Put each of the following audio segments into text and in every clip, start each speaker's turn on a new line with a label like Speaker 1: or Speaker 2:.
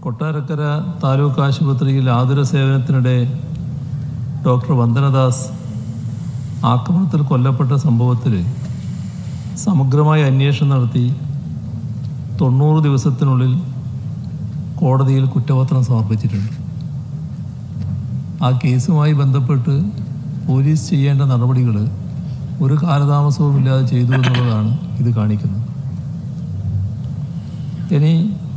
Speaker 1: കൊട്ടാരക്കര താലൂക്ക് ആശുപത്രിയിൽ ആതുര സേവനത്തിനിടെ ഡോക്ടർ വന്ദനദാസ് ആക്രമണത്തിൽ കൊല്ലപ്പെട്ട സംഭവത്തിൽ സമഗ്രമായ അന്വേഷണം നടത്തി തൊണ്ണൂറ് ദിവസത്തിനുള്ളിൽ കോടതിയിൽ കുറ്റപത്രം സമർപ്പിച്ചിട്ടുണ്ട് ആ കേസുമായി ബന്ധപ്പെട്ട് പോലീസ് ചെയ്യേണ്ട നടപടികൾ ഒരു കാലതാമസവുമില്ലാതെ ചെയ്തു എന്നുള്ളതാണ് ഇത് കാണിക്കുന്നത് ഇനി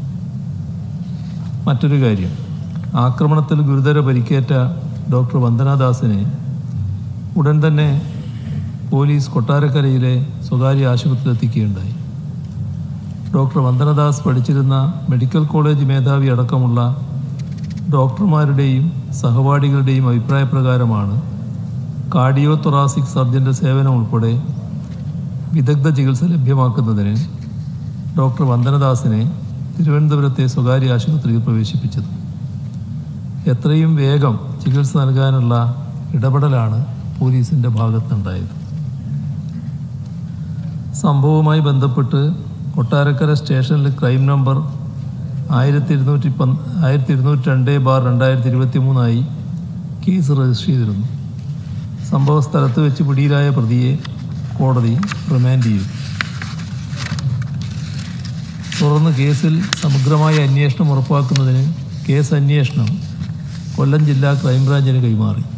Speaker 1: മറ്റൊരു കാര്യം ആക്രമണത്തിൽ ഗുരുതര പരിക്കേറ്റ ഡോക്ടർ വന്ദനാദാസിനെ ഉടൻ തന്നെ പോലീസ് കൊട്ടാരക്കരയിലെ സ്വകാര്യ ആശുപത്രിയിൽ എത്തിക്കുകയുണ്ടായി ഡോക്ടർ വന്ദനദാസ് പഠിച്ചിരുന്ന മെഡിക്കൽ കോളേജ് മേധാവി അടക്കമുള്ള ഡോക്ടർമാരുടെയും സഹപാഠികളുടെയും അഭിപ്രായപ്രകാരമാണ് കാർഡിയോ തൊറാസിക് സർജൻ്റെ സേവനം ഉൾപ്പെടെ വിദഗ്ധ ചികിത്സ ലഭ്യമാക്കുന്നതിന് ഡോക്ടർ വന്ദനദാസിനെ തിരുവനന്തപുരത്തെ സ്വകാര്യ ആശുപത്രിയിൽ പ്രവേശിപ്പിച്ചത് എത്രയും വേഗം ചികിത്സ നൽകാനുള്ള ഇടപെടലാണ് പോലീസിൻ്റെ ഭാഗത്തുണ്ടായത് സംഭവവുമായി ബന്ധപ്പെട്ട് കൊട്ടാരക്കര സ്റ്റേഷനിൽ ക്രൈം നമ്പർ ആയിരത്തി ഇരുന്നൂറ്റി പന്ത് ആയിരത്തി ഇരുന്നൂറ്റി രണ്ട് ബാർ രണ്ടായിരത്തി ഇരുപത്തി മൂന്നായി കേസ് രജിസ്റ്റർ ചെയ്തിരുന്നു സംഭവ സ്ഥലത്ത് വെച്ച് പിടിയിലായ പ്രതിയെ കോടതി റിമാൻഡ് ചെയ്തു തുടർന്ന് കേസിൽ സമഗ്രമായ അന്വേഷണം ഉറപ്പാക്കുന്നതിന് കേസ് അന്വേഷണം കൊല്ലം ജില്ലാ ക്രൈംബ്രാഞ്ചിന് കൈമാറി